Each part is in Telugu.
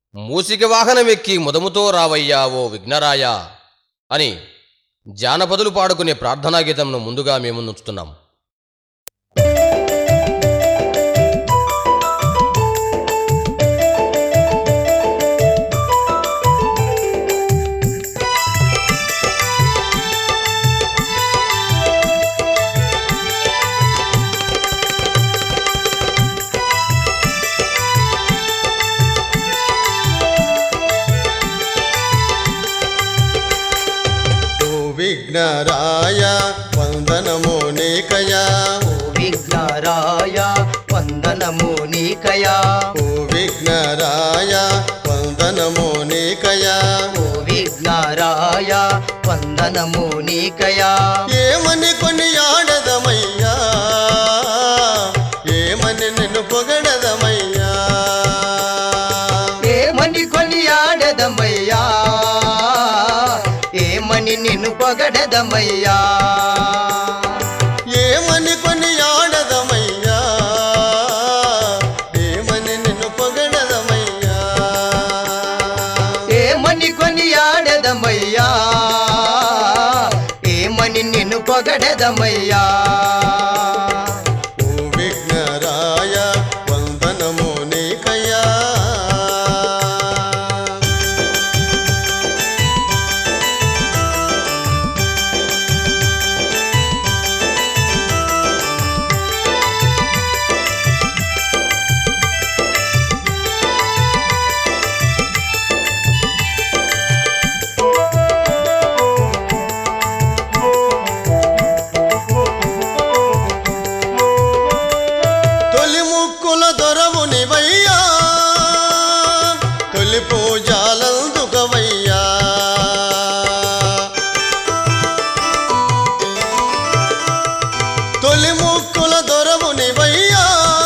మూసిక వాహనమెక్కి ముదముతో రావయ్యా ఓ విఘ్నరాయ అని జానపదులు పాడుకునే ప్రార్థనా గీతంను ముందుగా మేము ఉంచుతున్నాం ఓ విఘ్నరాయ వందనము నీకయా ఓ విఘ్నరాయ వందనము నీకయా ఓ విఘ్నరాయ వందనము నీకయా ఓ విఘ్నరాయ వందనము నీకయా ఏమని కొని ఆడదమయ్యా ఏమని నిన్ను పొగడదమయ్యా ఏమని కొనియాడదమయ్యా ఏమని నిన్ను పొగడదమయ్యా ఏమని కొని ఆడదమయ్యా ఏమని నిన్ను పొగడదమయ్యా ఏమని కొనియాడదమయ్యా ఏమని నిన్ను పొగడదమయ్యా ఓ విఘ్నరాయ వందనము నీకయ్యా తొలి ముక్కుల దొరవు నివయ్యా తొలి పూజాలందుకవయ్యా తొలి ముక్కుల దొరవు నివయ్యా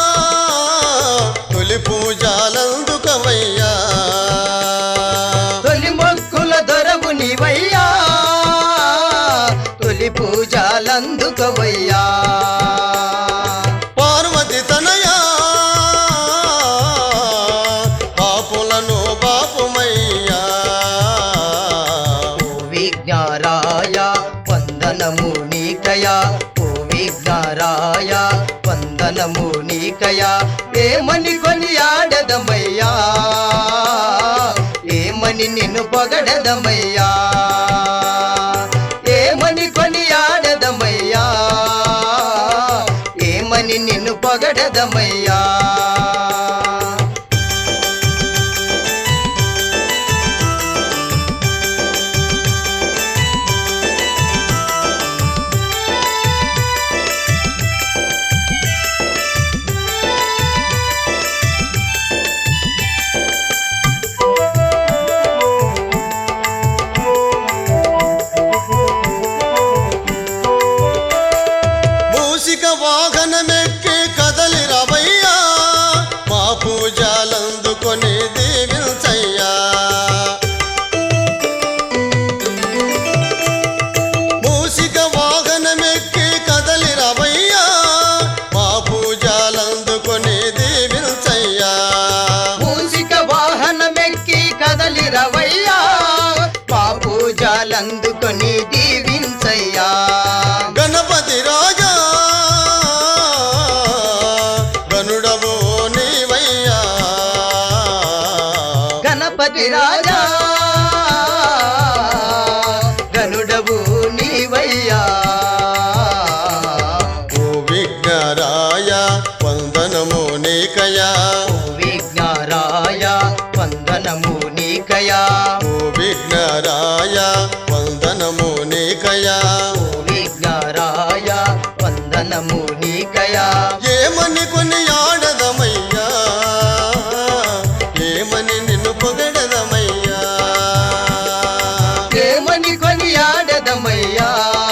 తొలి పూజాలందుకవయ్యా తొలి మొక్కుల దొరవు నీవయ్యా తొలి పూజలందుకవయ్యా పార్వతి తనయా పాపులను బాపుమయ్యా ఓ విఘ్నారాయ వందనము నీకయా ఓ విఘ్నారాయ వందనము నీకయా ఏమని కొనియాడదమయ్యా ఏమని నిన్ను పొగడదమయ్యా ఏమని కొనియాడదమయ్యా ఏమని నిన్ను పొగడదమయ్యా మూసిక వాహనమెక్కి కదలి రవయ్యా మా పూజలందుకొని దీవించయ్యా మూసిక వాహనమెక్కి కదలి రవయ్యా మా పూజలందుకొని దీవించయ్యా మూసిక వాహనమెక్కి కదలి రవయ్యా పాపూజాలందుకొని దీవించయ్యా గణపతి రాజా గనుడవో నీవయ్యా గణపతి రాజా గనుడవు నీవయ్యా ఓ విఘ్నరాయ వందనము నీకయా ఓ విఘ్నారాయ వందనము నీకయా ఓ విఘ్నరాయ వందనము నీకయా ఓ విఘ్నారాయ వందనము నీకయా ఏమని కొని ఆడదమయ్యా ఏమని నిన్ను పొగడదమయ్యా ఏమని కొనియాడదమయ్యా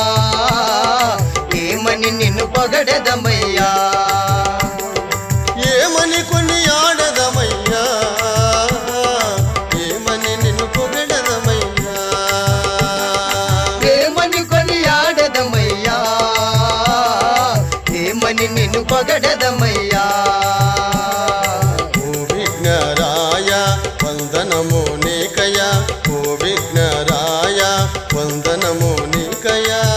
ఏమని నిన్ను పొగడదమయ్యా ఏమని కొని ఆడదమయ్యా ఏమని నిన్ను పొగడదమయ్యా వందనము నీకయ ఓ విఘ్నరాయ వందనము నీకయా